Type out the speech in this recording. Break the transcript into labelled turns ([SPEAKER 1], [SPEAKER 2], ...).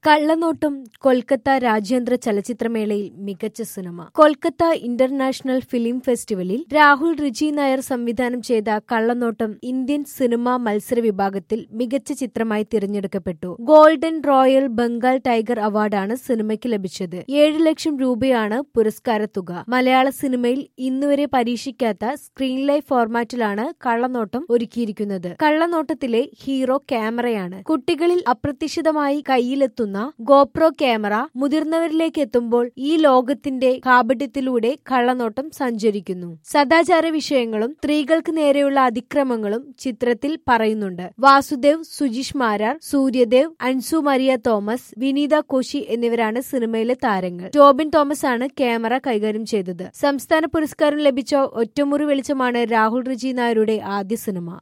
[SPEAKER 1] കള്ളനോട്ടം കൊൽക്കത്ത രാജ്യാന്തര ചലച്ചിത്രമേളയിൽ മികച്ച cinema Kolkata international film ഫെസ്റ്റിവലിൽ രാഹുൽ റിജി നായർ സംവിധാനം ചെയ്ത കള്ളനോട്ടം ഇന്ത്യൻ സിനിമ മത്സര വിഭാഗത്തിൽ മികച്ച ചിത്രമായി തിരഞ്ഞെടുക്കപ്പെട്ടു ഗോൾഡൻ റോയൽ ബംഗാൾ ടൈഗർ അവാർഡാണ് സിനിമയ്ക്ക് ലഭിച്ചത് ഏഴ് ലക്ഷം രൂപയാണ് പുരസ്കാര തുക മലയാള സിനിമയിൽ ഇന്നുവരെ പരീക്ഷിക്കാത്ത സ്ക്രീൻ ലൈഫ് ഫോർമാറ്റിലാണ് കള്ളനോട്ടം ഒരുക്കിയിരിക്കുന്നത് കള്ളനോട്ടത്തിലെ ഹീറോ ക്യാമറയാണ് കുട്ടികളിൽ അപ്രതീക്ഷിതമായി കയ്യിലെത്തുന്ന ഗോപ്രോ ക്യാമറ മുതിർന്നവരിലേക്ക് എത്തുമ്പോൾ ഈ ലോകത്തിന്റെ കാപട്യത്തിലൂടെ കള്ളനോട്ടം സഞ്ചരിക്കുന്നു സദാചാര വിഷയങ്ങളും സ്ത്രീകൾക്ക് നേരെയുള്ള അതിക്രമങ്ങളും ചിത്രത്തിൽ പറയുന്നുണ്ട് വാസുദേവ് സുജിഷ് മാരാർ സൂര്യദേവ് അൻസു മരിയ തോമസ് വിനീത കോശി എന്നിവരാണ് സിനിമയിലെ താരങ്ങൾ ടോബിൻ തോമസ് ആണ് ക്യാമറ കൈകാര്യം ചെയ്തത് സംസ്ഥാന പുരസ്കാരം ലഭിച്ച ഒറ്റമുറി വെളിച്ചമാണ് രാഹുൽ റിജി നായരുടെ ആദ്യ സിനിമ